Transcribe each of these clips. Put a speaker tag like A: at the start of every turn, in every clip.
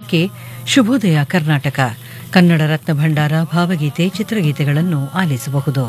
A: ನಿಮಿಷಕ್ಕೆ ಶುಭೋದಯ ಕರ್ನಾಟಕ ಕನ್ನಡ ರತ್ನ ಭಂಡಾರ ಭಾವಗೀತೆ ಚಿತ್ರಗೀತೆಗಳನ್ನು ಆಲಿಸಬಹುದು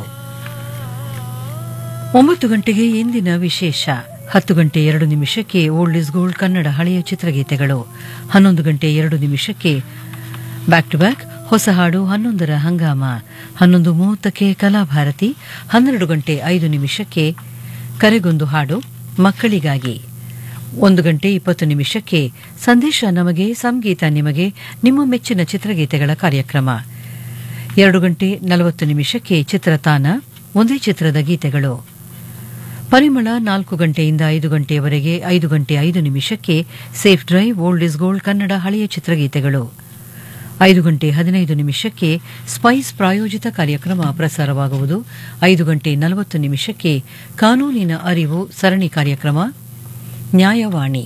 A: ಒಂಬತ್ತು ಗಂಟೆಗೆ ಇಂದಿನ ವಿಶೇಷ ಹತ್ತು ಗಂಟೆ ಎರಡು ನಿಮಿಷಕ್ಕೆ ಓಲ್ಡ್ ಇಸ್ ಗೋಲ್ಡ್ ಕನ್ನಡ ಹಳೆಯ ಚಿತ್ರಗೀತೆಗಳು ಹನ್ನೊಂದು ಗಂಟೆ ಎರಡು ನಿಮಿಷಕ್ಕೆ ಬ್ಯಾಕ್ ಟು ಬ್ಯಾಕ್ ಹೊಸ ಹಾಡು ಹನ್ನೊಂದರ ಹಂಗಾಮ ಹನ್ನೊಂದು ಮೂವತ್ತಕ್ಕೆ ಕಲಾಭಾರತಿ ಹನ್ನೆರಡು ಗಂಟೆ ಐದು ನಿಮಿಷಕ್ಕೆ ಕರೆಗೊಂದು ಹಾಡು ಮಕ್ಕಳಿಗಾಗಿ ಒಂದು ಗಂಟೆ ಇಪ್ಪತ್ತು ನಿಮಿಷಕ್ಕೆ ಸಂದೇಶ ನಮಗೆ ಸಂಗೀತ ನಿಮಗೆ ನಿಮ್ಮ ಮೆಚ್ಚಿನ ಚಿತ್ರಗೀತೆಗಳ ಕಾರ್ಯಕ್ರಮ ಎರಡು ಗಂಟೆ ನಲವತ್ತು ನಿಮಿಷಕ್ಕೆ ಚಿತ್ರತಾನ ಒಂದೇ ಚಿತ್ರದ ಗೀತೆಗಳು ಪರಿಮಳ ನಾಲ್ಕು ಗಂಟೆಯಿಂದ ಐದು ಗಂಟೆಯವರೆಗೆ ಐದು ಗಂಟೆ ಐದು ನಿಮಿಷಕ್ಕೆ safe drive old is gold Kannada ಹಳೆಯ ಚಿತ್ರಗೀತೆಗಳು ಐದು ಗಂಟೆ ಹದಿನೈದು ನಿಮಿಷಕ್ಕೆ ಸ್ಪೈಸ್ ಪ್ರಾಯೋಜಿತ ಕಾರ್ಯಕ್ರಮ ಪ್ರಸಾರವಾಗುವುದು ಐದು ಗಂಟೆ ನಲವತ್ತು ನಿಮಿಷಕ್ಕೆ ಕಾನೂನಿನ ಅರಿವು ಸರಣಿ ಕಾರ್ಯಕ್ರಮ ನ್ಯಾಯವಾಣಿ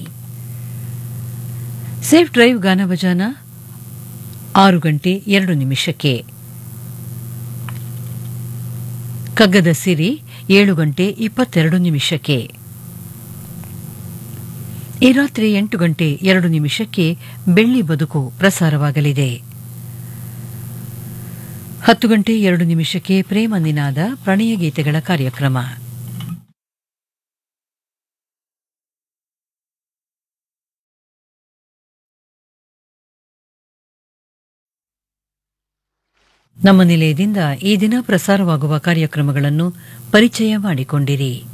A: ಸೇಫ್ ಡ್ರೈವ್ ಗಾನಭಜಾನ ಆರು ಗಂಟೆ ಎರಡು ನಿಮಿಷಕ್ಕೆ ಕಗ್ಗದ ಸಿರಿ ಏಳು ಗಂಟೆ ಇಪ್ಪತ್ತೆರಡು ನಿಮಿಷಕ್ಕೆ ಈ ರಾತ್ರಿ ಎಂಟು ಗಂಟೆ ಎರಡು ನಿಮಿಷಕ್ಕೆ ಬೆಳ್ಳಿ ಬದುಕು ಪ್ರಸಾರವಾಗಲಿದೆ ಹತ್ತು ಗಂಟೆ ಎರಡು ನಿಮಿಷಕ್ಕೆ ಪ್ರೇಮ ನಿನಾದ ಪ್ರಣಯ ಗೀತೆಗಳ ಕಾರ್ಯಕ್ರಮ ನಮ್ಮ ನಿಲಯದಿಂದ ಈ ದಿನ ಪ್ರಸಾರವಾಗುವ ಕಾರ್ಯಕ್ರಮಗಳನ್ನು ಪರಿಚಯ ಮಾಡಿಕೊಂಡಿರಿ